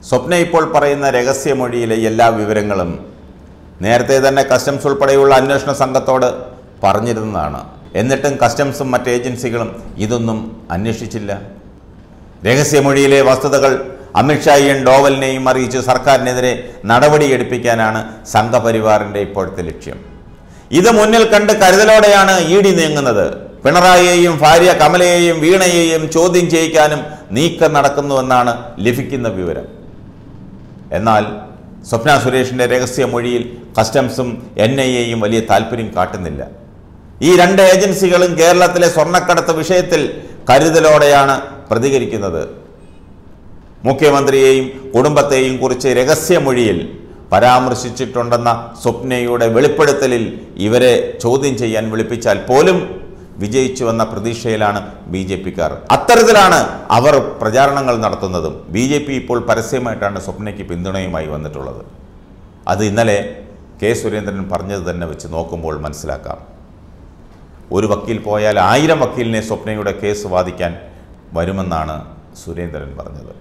സ്വപ്ന ഇപ്പോൾ പറയുന്ന രഹസ്യമൊഴിയിലെ എല്ലാ വിവരങ്ങളും നേരത്തെ തന്നെ കസ്റ്റംസ് ഉൾപ്പെടെയുള്ള അന്വേഷണ സംഘത്തോട് പറഞ്ഞിരുന്നതാണ് എന്നിട്ടും കസ്റ്റംസും മറ്റ് ഏജൻസികളും ഇതൊന്നും അന്വേഷിച്ചില്ല രഹസ്യമൊഴിയിലെ വസ്തുതകൾ അമിത്ഷായെയും ഡോവലിനെയും അറിയിച്ച് സർക്കാരിനെതിരെ നടപടിയെടുപ്പിക്കാനാണ് സംഘപരിവാറിന്റെ ഇപ്പോഴത്തെ ലക്ഷ്യം ഇത് മുന്നിൽ കണ്ട് കരുതലോടെയാണ് ഇ ഡി നീങ്ങുന്നത് പിണറായിയെയും ഭാര്യ കമലയെയും വീണയെയും ചോദ്യം ചെയ്യിക്കാനും നീക്കം നടക്കുന്നുവെന്നാണ് ലഭിക്കുന്ന വിവരം എന്നാൽ സ്വപ്ന സുരേഷിന്റെ രഹസ്യമൊഴിയിൽ കസ്റ്റംസും എൻ ഐ എയും വലിയ താല്പര്യം കാട്ടുന്നില്ല ഈ രണ്ട് ഏജൻസികളും കേരളത്തിലെ സ്വർണ്ണക്കടത്ത് വിഷയത്തിൽ കരുതലോടെയാണ് പ്രതികരിക്കുന്നത് മുഖ്യമന്ത്രിയെയും കുടുംബത്തെയും കുറിച്ച് രഹസ്യമൊഴിയിൽ പരാമർശിച്ചിട്ടുണ്ടെന്ന സ്വപ്നയുടെ വെളിപ്പെടുത്തലിൽ ഇവരെ ചോദ്യം ചെയ്യാൻ വിളിപ്പിച്ചാൽ പോലും വിജയിച്ചുവെന്ന പ്രതീക്ഷയിലാണ് ബി ജെ പിക്കാർ അത്തരത്തിലാണ് അവർ പ്രചാരണങ്ങൾ നടത്തുന്നതും ബി ജെ പി ഇപ്പോൾ പരസ്യമായിട്ടാണ് സ്വപ്നയ്ക്ക് പിന്തുണയുമായി വന്നിട്ടുള്ളത് അത് ഇന്നലെ കെ സുരേന്ദ്രൻ പറഞ്ഞത് തന്നെ വെച്ച് നോക്കുമ്പോൾ മനസ്സിലാക്കാം ഒരു വക്കീൽ പോയാൽ ആയിരം വക്കീലിനെ സ്വപ്നയുടെ കേസ് വാദിക്കാൻ വരുമെന്നാണ് സുരേന്ദ്രൻ പറഞ്ഞത്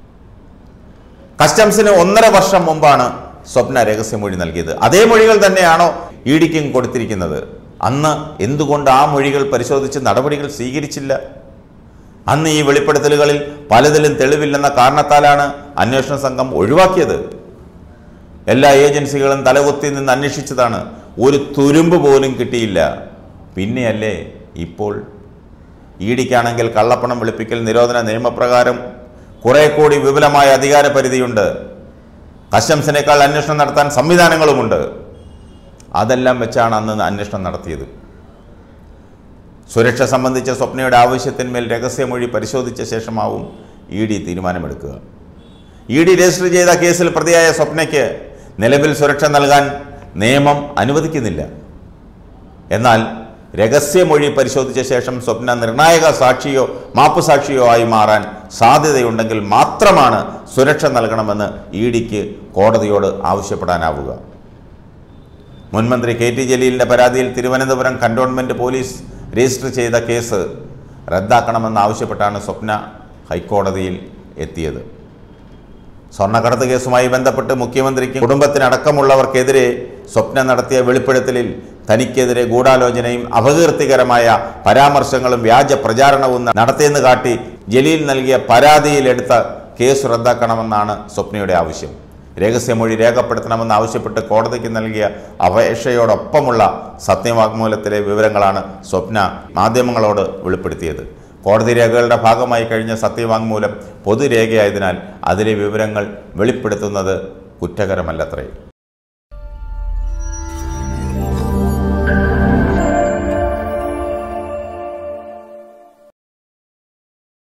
കസ്റ്റംസിന് ഒന്നര വർഷം മുമ്പാണ് സ്വപ്ന രഹസ്യമൊഴി നൽകിയത് അതേ മൊഴികൾ തന്നെയാണോ ഇ ഡിക്കും കൊടുത്തിരിക്കുന്നത് അന്ന് എന്തുകൊണ്ട് ആ മൊഴികൾ പരിശോധിച്ച് നടപടികൾ സ്വീകരിച്ചില്ല അന്ന് ഈ വെളിപ്പെടുത്തലുകളിൽ പലതിലും തെളിവില്ലെന്ന കാരണത്താലാണ് അന്വേഷണ സംഘം ഒഴിവാക്കിയത് എല്ലാ ഏജൻസികളും തലകുത്തി നിന്ന് അന്വേഷിച്ചതാണ് ഒരു തുരുമ്പ് പോലും കിട്ടിയില്ല പിന്നെയല്ലേ ഇപ്പോൾ ഇ ഡിക്കാണെങ്കിൽ കള്ളപ്പണം വെളുപ്പിക്കൽ നിരോധന നിയമപ്രകാരം കുറെ കൂടി വിപുലമായ അധികാര പരിധിയുണ്ട് കസ്റ്റംസിനേക്കാൾ അന്വേഷണം നടത്താൻ സംവിധാനങ്ങളുമുണ്ട് അതെല്ലാം വെച്ചാണ് അന്ന് അന്വേഷണം നടത്തിയത് സുരക്ഷ സംബന്ധിച്ച സ്വപ്നയുടെ ആവശ്യത്തിന്മേൽ രഹസ്യമൊഴി പരിശോധിച്ച ശേഷമാവും ഇ ഡി തീരുമാനമെടുക്കുക ഇ ഡി രജിസ്റ്റർ ചെയ്ത കേസിൽ പ്രതിയായ സ്വപ്നയ്ക്ക് നിലവിൽ സുരക്ഷ നൽകാൻ നിയമം അനുവദിക്കുന്നില്ല എന്നാൽ രഹസ്യമൊഴി പരിശോധിച്ച ശേഷം സ്വപ്ന നിർണായക സാക്ഷിയോ മാപ്പുസാക്ഷിയോ ആയി മാറാൻ സാധ്യതയുണ്ടെങ്കിൽ മാത്രമാണ് സുരക്ഷ നൽകണമെന്ന് ഇ ഡിക്ക് കോടതിയോട് ആവശ്യപ്പെടാനാവുക മുൻമന്ത്രി കെ ടി ജലീലിന്റെ പരാതിയിൽ തിരുവനന്തപുരം കന്റോൺമെന്റ് പോലീസ് രജിസ്റ്റർ ചെയ്ത കേസ് റദ്ദാക്കണമെന്നാവശ്യപ്പെട്ടാണ് സ്വപ്ന ഹൈക്കോടതിയിൽ എത്തിയത് സ്വർണ്ണക്കടത്ത് കേസുമായി ബന്ധപ്പെട്ട് മുഖ്യമന്ത്രിക്കും കുടുംബത്തിനടക്കമുള്ളവർക്കെതിരെ സ്വപ്ന നടത്തിയ വെളിപ്പെടുത്തലിൽ തനിക്കെതിരെ ഗൂഢാലോചനയും അപകീർത്തികരമായ പരാമർശങ്ങളും വ്യാജ പ്രചാരണവും നടത്തിയെന്ന് കാട്ടി ജലീൽ നൽകിയ പരാതിയിലെടുത്ത കേസ് റദ്ദാക്കണമെന്നാണ് സ്വപ്നയുടെ ആവശ്യം രഹസ്യമൊഴി രേഖപ്പെടുത്തണമെന്ന് ആവശ്യപ്പെട്ട് കോടതിക്ക് നൽകിയ അപേക്ഷയോടൊപ്പമുള്ള സത്യവാങ്മൂലത്തിലെ വിവരങ്ങളാണ് സ്വപ്ന മാധ്യമങ്ങളോട് വെളിപ്പെടുത്തിയത് കോടതി രേഖകളുടെ ഭാഗമായി കഴിഞ്ഞ സത്യവാങ്മൂലം പൊതുരേഖയായതിനാൽ അതിലെ വിവരങ്ങൾ വെളിപ്പെടുത്തുന്നത് കുറ്റകരമല്ലത്രേ